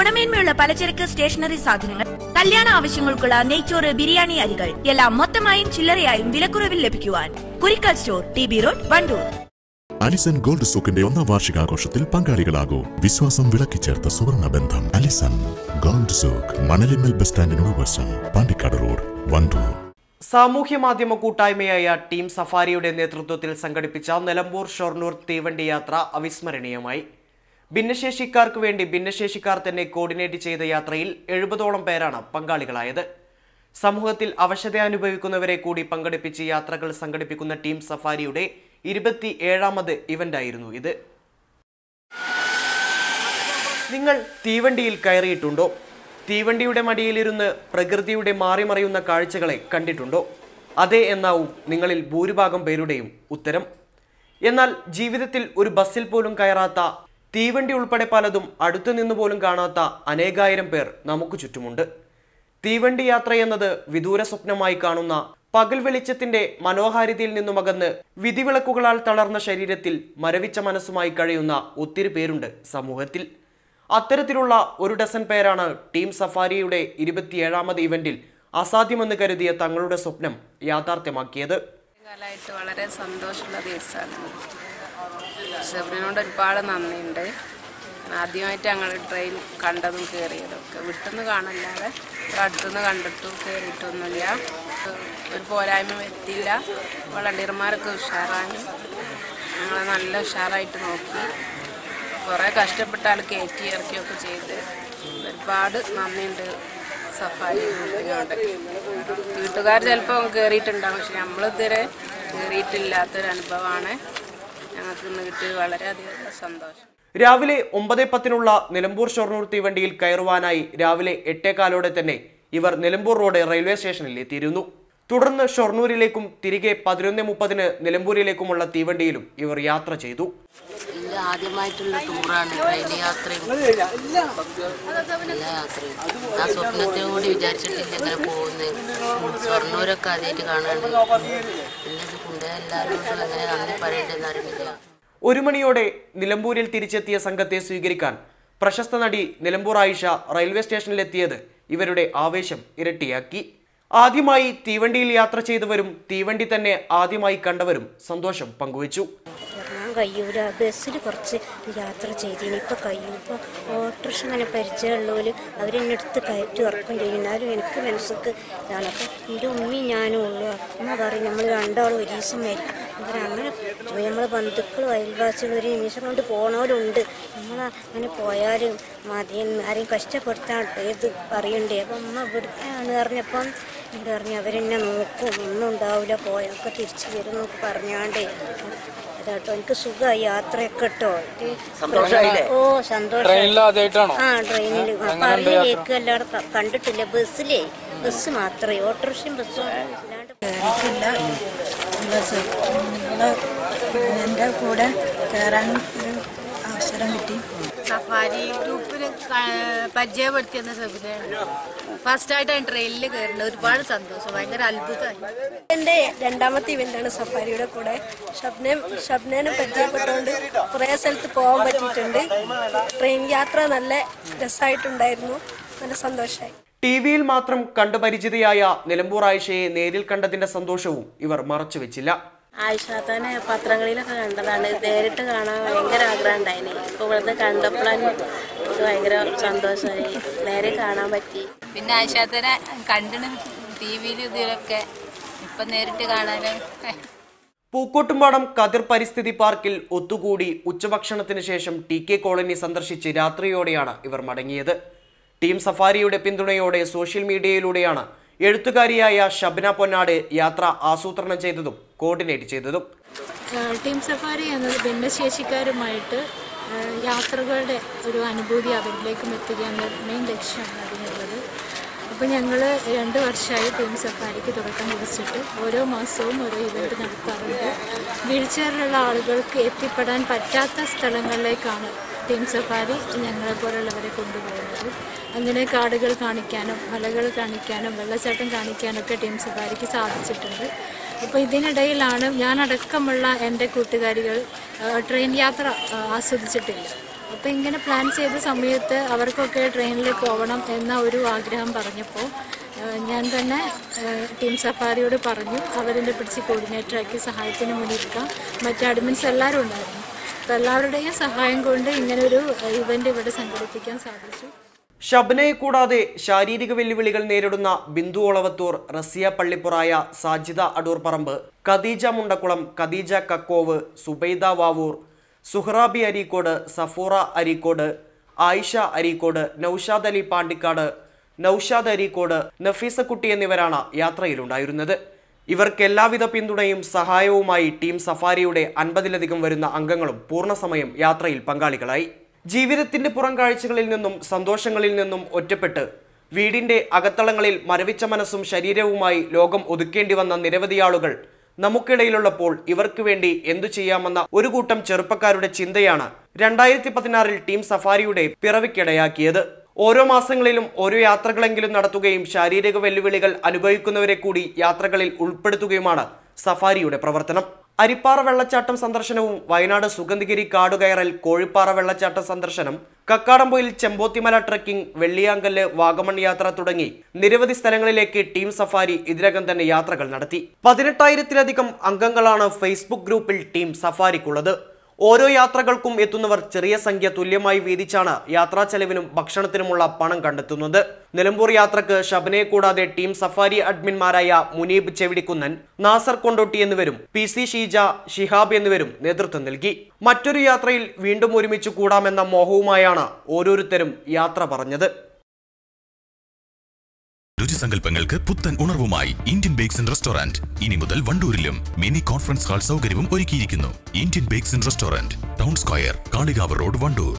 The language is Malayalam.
ഗുണമേന്മയുള്ള പലചരക്ക് സ്റ്റേഷനറി സാധനങ്ങൾ കല്യാണ ആവശ്യങ്ങൾക്കുള്ള നെയ്ച്ചോറ് ബിരിയാണി അരികൾ എല്ലാം മൊത്തമായും ചില്ലറയായും വിലക്കുറവിൽ ലഭിക്കുവാൻ Kurikkal store T B road Wandoor Alison gold സൂക്കിന്റെ ഒന്നാം വാർഷികാഘോഷത്തിൽ പങ്കാളികളാകൂ വിശ്വാസം വിളക്കിച്ചേർത്ത സുവർണ ബന്ധം Alison gold souk Manalimal bus സ്റ്റാൻഡിനോട് വശം പാണ്ടിക്കാട് റോഡ് വണ്ടൂർ സാമൂഹ്യ മാധ്യമ കൂട്ടായ്മയായ ടീം സഫാരിയുടെ നേതൃത്വത്തിൽ സംഘടിപ്പിച്ച നിലമ്പൂർ ഷൊർണൂർ തീവണ്ടി യാത്ര അവിസ്മരണീയമായി ഭിന്നശേഷിക്കാർക്ക് വേണ്ടി ഭിന്നശേഷിക്കാർ തന്നെ കോർഡിനേറ്റ് ചെയ്ത യാത്രയിൽ എഴുപതോളം പേരാണ് പങ്കാളികളായത് സമൂഹത്തിൽ അവശത അനുഭവിക്കുന്നവരെ കൂടി പങ്കെടുപ്പിച്ച് യാത്രകൾ സംഘടിപ്പിക്കുന്ന ടീം സഫാരിയുടെ ഇരുപത്തി ഏഴാമത് ഇവന്റായിരുന്നു ഇത് നിങ്ങൾ തീവണ്ടിയിൽ കയറിയിട്ടുണ്ടോ തീവണ്ടിയുടെ മടിയിലിരുന്ന് പ്രകൃതിയുടെ മാറിമറിയുന്ന കാഴ്ചകളെ കണ്ടിട്ടുണ്ടോ അതെ എന്നാവും നിങ്ങളിൽ ഭൂരിഭാഗം പേരുടെയും ഉത്തരം എന്നാൽ ജീവിതത്തിൽ ഒരു ബസ്സിൽ പോലും കയറാത്ത തീവണ്ടി ഉൾപ്പെടെ പലതും അടുത്തു നിന്ന് പോലും കാണാത്ത അനേകായിരം പേർ നമുക്ക് ചുറ്റുമുണ്ട് തീവണ്ടി യാത്ര എന്നത് വിദൂര സ്വപ്നമായി കാണുന്ന പകൽ വെളിച്ചത്തിന്റെ മനോഹാരിതയിൽ നിന്നുമകന്ന് വിധിവിളക്കുകളാൽ തളർന്ന ശരീരത്തിൽ മരവിച്ച മനസ്സുമായി കഴിയുന്ന ഒത്തിരി പേരുണ്ട് സമൂഹത്തിൽ അത്തരത്തിലുള്ള ഒരു ഡസൻ പേരാണ് ടീം സഫാരിയുടെ ഇരുപത്തിയേഴാമത് ഇവന്റിൽ അസാധ്യമെന്ന് കരുതിയ തങ്ങളുടെ സ്വപ്നം യാഥാർത്ഥ്യമാക്കിയത് കാലമായിട്ട് വളരെ സന്തോഷമുള്ള ദിവസമാണ് ഷെബ്രിനോട് ഒരുപാട് നന്ദിയുണ്ട് ആദ്യമായിട്ട് ഞങ്ങൾ ട്രെയിൻ കണ്ടതും കയറിയതും ഒക്കെ വിട്ടുനിന്ന് കാണല്ലാതെ ഇവിടെ അടുത്തുനിന്ന് കണ്ടിട്ടും കയറിയിട്ടൊന്നുമില്ല ഒരു പോരായ്മ എത്തിയില്ല വളണ്ടിയർമാരൊക്കെ ഉഷാറാണ് ഞങ്ങളെ നല്ല ഉഷാറായിട്ട് നോക്കി കുറേ കഷ്ടപ്പെട്ട ആൾ കയറ്റി ഇറക്കിയൊക്കെ ചെയ്ത് ഒരുപാട് നന്ദിയുണ്ട് സഫാരി ഗ്രൂപ്പിനോട് വീട്ടുകാർ ചിലപ്പോൾ കയറിയിട്ടുണ്ടാകും പക്ഷെ നമ്മളിതുവരെ കയറിയിട്ടില്ലാത്തൊരു അനുഭവമാണ് ഞങ്ങൾക്ക് ഇന്ന് കിട്ടിയത് വളരെയധികം സന്തോഷം രാവിലെ ഒമ്പത് പത്തിനുള്ള നിലമ്പൂർ ഷൊർണൂർ തീവണ്ടിയിൽ കയറുവാനായി രാവിലെ എട്ടേകാലോടെ തന്നെ ഇവർ നിലമ്പൂർ റോഡ് റെയിൽവേ സ്റ്റേഷനിൽ എത്തിയിരുന്നു തുടർന്ന് ഷൊർണൂരിലേക്കും തിരികെ പതിനൊന്ന് മുപ്പതിന് നിലമ്പൂരിലേക്കുമുള്ള തീവണ്ടിയിലും ഇവർ യാത്ര ചെയ്തു ഇത് ആദ്യമായിട്ടുള്ള ടൂറാണ് ട്രെയിൻ യാത്രയും എല്ലാ യാത്രയും ആ സ്വപ്നത്തെ കൂടി വിചാരിച്ചിട്ടില്ല ഇങ്ങനെ പോകുന്നത് സ്വർണ്ണൂരൊക്കെ ആദ്യമായിട്ട് കാണാണ് പിന്നെ ഇത് കൊണ്ട് എല്ലാവരോടും എങ്ങനെ നന്ദി പറയേണ്ടതെന്ന് അറിയില്ല ഒരു മണിയോടെ നിലമ്പൂരിൽ തിരിച്ചെത്തിയ സംഘത്തെ സ്വീകരിക്കാൻ പ്രശസ്ത നടി നിലമ്പൂർ ആയിഷ റെയിൽവേ സ്റ്റേഷനിലെത്തിയത് ഇവരുടെ ആവേശം ഇരട്ടിയാക്കി ആദ്യമായി തീവണ്ടിയിൽ യാത്ര ചെയ്തവരും തീവണ്ടി തന്നെ ആദ്യമായി കണ്ടവരും സന്തോഷം പങ്കുവച്ചു ഇറങ്ങാൻ കഴിയൂല ബസ്സിൽ കുറച്ച് യാത്ര ചെയ്തിന് ഇപ്പം കഴിയും ഇപ്പോൾ ഓട്ടോറിക്ഷ അങ്ങനെ പരിചയമുള്ളവർ അവരെന്നെ എടുത്ത് കയറ്റി ഉറക്കം ചെയ്യും എന്നാലും എനിക്ക് മനസ്സൊക്കെ ഇതാണ് അപ്പം എൻ്റെ ഉമ്മയും ഞാനും ഉള്ളു അമ്മ പറയും നമ്മൾ രണ്ടാളും ഒരു ദിവസം മരിക്കും അവർ അങ്ങനെ നമ്മളെ ബന്ധുക്കളും അയൽവാസികളും ഒരു നിമിഷം കൊണ്ട് പോണവരുണ്ട് നമ്മൾ അങ്ങനെ പോയാലും മതി ആരെയും കഷ്ടപ്പെടുത്താൻ ഇത് പറയണ്ടേ അപ്പം അമ്മ ഇവിടുത്തെയാണ് പറഞ്ഞപ്പം ഇവിടെ പറഞ്ഞ് അവരെന്നെ നോക്കും ഒന്നും ഉണ്ടാവില്ല പോയൊക്കെ തിരിച്ചു വരും എന്നൊക്കെ പറഞ്ഞാണ്ടേ അതാട്ടോ എനിക്ക് സുഖമായി യാത്രയൊക്കെ കേട്ടോ ഓ സന്തോഷം ആ ട്രെയിനിൽ പറഞ്ഞിലേക്ക് എല്ലാവരും ക- കണ്ടിട്ടില്ല ബസ്സിലേ ബസ് മാത്രമേ ഓട്ടോറിക്ഷയും ബസ്സും അല്ലാണ്ട് കയറിയിട്ടില്ല ബസ് നിങ്ങള് എൻ്റെ കൂടെ കയറാൻ ഒരു അവസരം കിട്ടി സഫാരി ഗ്രൂപ്പിന് പരിചയപ്പെടുത്തിയെന്ന സബിതയാണ് ഫസ്റ്റ് ആയിട്ടാണ് ട്രെയിനിൽ കയറുന്നത് ഒരുപാട് സന്തോഷം ഭയങ്കര അത്ഭുതമായി എൻ്റെ രണ്ടാമത്തെ ഇവന്റാണ് സഫാരിയുടെ കൂടെ ഷബ്നം ഷബ്നനെ പരിചയപ്പെട്ടുകൊണ്ട് കുറേ സ്ഥലത്ത് പോകാൻ പറ്റിയിട്ടുണ്ട് ട്രെയിൻ യാത്ര നല്ല രസമായിട്ടുണ്ടായിരുന്നു നല്ല സന്തോഷമായി ടി വിയിൽ മാത്രം കണ്ടു പരിചിതയായ നിലമ്പൂർ ആയിഷയെ നേരിൽ കണ്ടതിന്റെ സന്തോഷവും ഇവർ മറച്ചുവെച്ചില്ല ആയിഷാത്താനെ പത്രങ്ങളിലൊക്കെ കണ്ടതാണ് നേരിട്ട് കാണാൻ ഭയങ്കര ആഗ്രഹം ഉണ്ടായിന് ഇപ്പോൾ ഇവിടുന്ന് കണ്ടപ്പോഴാണ് എനിക്ക് ഭയങ്കര സന്തോഷമായി നേരെ കാണാൻ പറ്റി പിന്നെ ആശാത്തനെ കണ്ടിന് ടി വിയിലും ഇതിലൊക്കെ ഇപ്പം നേരിട്ട് കാണാനും പൂക്കോട്ടുംപാടം കതിർ പരിസ്ഥിതി പാർക്കിൽ ഒത്തുകൂടി ഉച്ചഭക്ഷണത്തിന് ശേഷം ടി കെ കോളനി സന്ദർശിച്ച് രാത്രിയോടെയാണ് ഇവർ മടങ്ങിയത് ടീം സഫാരിയുടെ പിന്തുണയോടെ സോഷ്യൽ മീഡിയയിലൂടെയാണ് എഴുത്തുകാരിയായ ഷബ്ന പൊന്നാട് യാത്ര ആസൂത്രണം ചെയ്തതും കോർഡിനേറ്റ് ചെയ്തതും ടീം സഫാരി എന്നത് ഭിന്നശേഷിക്കാരുമായിട്ട് ആ, യാത്രകളുടെ ഒരു അനുഭൂതി അവരിലേക്കും എത്തുക എന്ന മെയിൻ ലക്ഷ്യമാണ് അതിനുള്ളത് അപ്പോൾ ഞങ്ങൾ രണ്ട് വർഷമായി ടീം സഫാരിക്ക് തുടക്കം കുറിച്ചിട്ട് ഓരോ മാസവും ഓരോ ഇവൻറ്റ് നടത്താറുണ്ട് വീൽചെയറിലുള്ള ആളുകൾക്ക് എത്തിപ്പെടാൻ പറ്റാത്ത സ്ഥലങ്ങളിലേക്കാണ് ടീം സഫാരി ഞങ്ങളെ പോലുള്ളവരെ കൊണ്ടുപോകുന്നത് അങ്ങനെ കാടുകൾ കാണിക്കാനും മലകൾ കാണിക്കാനും വെള്ളച്ചാട്ടം കാണിക്കാനൊക്കെ ടീം സഫാരിക്ക് സാധിച്ചിട്ടുണ്ട് അപ്പോൾ ഇതിനിടയിലാണ് ഞാനടക്കമുള്ള എൻ്റെ കൂട്ടുകാരികൾ ആ, ട്രെയിൻ യാത്ര ആ, ആസ്വദിച്ചിട്ടില്ല അപ്പോൾ ഇങ്ങനെ പ്ലാൻ ചെയ്ത സമയത്ത് അവർക്കൊക്കെ ട്രെയിനിൽ പോകണം എന്ന ഒരു ആഗ്രഹം പറഞ്ഞപ്പോൾ ഏഹ്, ഞാൻ തന്നെ ഏഹ്, ടീം സഫാരിയോട് പറഞ്ഞു അവരെന്നെ പിടിച്ച് കോർഡിനേറ്ററാക്കി സഹായത്തിന് മുന്നിൽക്കാം മറ്റ് അഡ്മിൻസ് എല്ലാവരും ഉണ്ടായിരുന്നു അപ്പോൾ എല്ലാവരുടെയും സഹായം കൊണ്ട് ഇങ്ങനൊരു ഇവൻ്റ് ഇവിടെ സംഘടിപ്പിക്കാൻ സാധിച്ചു ഷബ്നയെ കൂടാതെ ശാരീരിക വെല്ലുവിളികൾ നേരിടുന്ന ബിന്ദു ഒളവത്തൂർ റസിയ പള്ളിപ്പുറായ സാജിദ അടൂർ പറമ്പ് ഖദീജ മുണ്ടക്കുളം ഖദീജ കക്കോവ് സുബൈദ വാവൂർ സുഹ്റാബി അരീക്കോട് സഫൂറ അരീക്കോട് ആയിഷ അരീക്കോട് നൌഷാദ് അലി പാണ്ടിക്കാട് നൌഷാദ് അരീക്കോട് നഫീസക്കുട്ടി എന്നിവരാണ് യാത്രയിലുണ്ടായിരുന്നത് ഇവർക്ക് എല്ലാവിധ പിന്തുണയും സഹായവുമായി ടീം സഫാരിയുടെ അൻപതിലധികം വരുന്ന അംഗങ്ങളും പൂർണ്ണസമയം യാത്രയിൽ പങ്കാളികളായി ജീവിതത്തിന്റെ പുറം കാഴ്ചകളിൽ നിന്നും സന്തോഷങ്ങളിൽ നിന്നും ഒറ്റപ്പെട്ട് വീടിന്റെ അകത്തളങ്ങളിൽ മരവിച്ച മനസ്സും ശരീരവുമായി ലോകം ഒതുക്കേണ്ടി വന്ന നിരവധി ആളുകൾ നമുക്കിടയിലുള്ളപ്പോൾ ഇവർക്ക് വേണ്ടി എന്തു ചെയ്യാമെന്ന ഒരു കൂട്ടം ചെറുപ്പക്കാരുടെ ചിന്തയാണ് രണ്ടായിരത്തി പതിനാറിൽ ടീം സഫാരിയുടെ പിറവിക്കിടയാക്കിയത് ഓരോ മാസങ്ങളിലും ഓരോ യാത്രകളെങ്കിലും നടത്തുകയും ശാരീരിക വെല്ലുവിളികൾ അനുഭവിക്കുന്നവരെ കൂടി യാത്രകളിൽ ഉൾപ്പെടുത്തുകയുമാണ് സഫാരിയുടെ പ്രവർത്തനം അരിപ്പാറ വെള്ളച്ചാട്ടം സന്ദർശനവും വയനാട് സുഗന്ധിഗിരി കാടുകയറൽ കോഴിപ്പാറ വെള്ളച്ചാട്ടം സന്ദർശനം കക്കാടംപൊയിൽ ചെമ്പോത്തിമല ട്രക്കിംഗ് വെള്ളിയാങ്കല്ല് വാഗമൺ യാത്ര തുടങ്ങി നിരവധി സ്ഥലങ്ങളിലേക്ക് ടീം സഫാരി ഇതിനകം തന്നെ യാത്രകൾ നടത്തി പതിനെട്ടായിരത്തിലധികം അംഗങ്ങളാണ് ഫേസ്ബുക്ക് ഗ്രൂപ്പിൽ ടീം സഫാരിക്കുള്ളത് ഓരോ യാത്രകൾക്കും എത്തുന്നവർ ചെറിയ സംഖ്യ തുല്യമായി വീതിച്ചാണ് യാത്രാ ചെലവിനും ഭക്ഷണത്തിനുമുള്ള പണം കണ്ടെത്തുന്നത് നിലമ്പൂർ യാത്രക്ക് ഷബനയെ കൂടാതെ ടീം സഫാരി അഡ്മിന്മാരായ മുനീബ് ചെവിടിക്കുന്നൻ നാസർ കൊണ്ടോട്ടി എന്നിവരും പി സി ഷീജ ഷിഹാബ് എന്നിവരും നേതൃത്വം നൽകി മറ്റൊരു യാത്രയിൽ വീണ്ടും ഒരുമിച്ച് കൂടാമെന്ന മോഹവുമായാണ് ഓരോരുത്തരും യാത്ര പറഞ്ഞത് രുചിസങ്കല്പങ്ങൾക്ക് പുത്തൻ ഉണർവുമായി ഇന്ത്യൻ ബേക്സ് ആൻഡ് റെസ്റ്റോറന്റ് ഇനി മുതൽ വണ്ടൂരിലും മിനി കോൺഫറൻസ് ഹാൾ സൗകര്യവും ഒരുക്കിയിരിക്കുന്നു Indian bakes and restaurant town square Kalikavu road Wandoor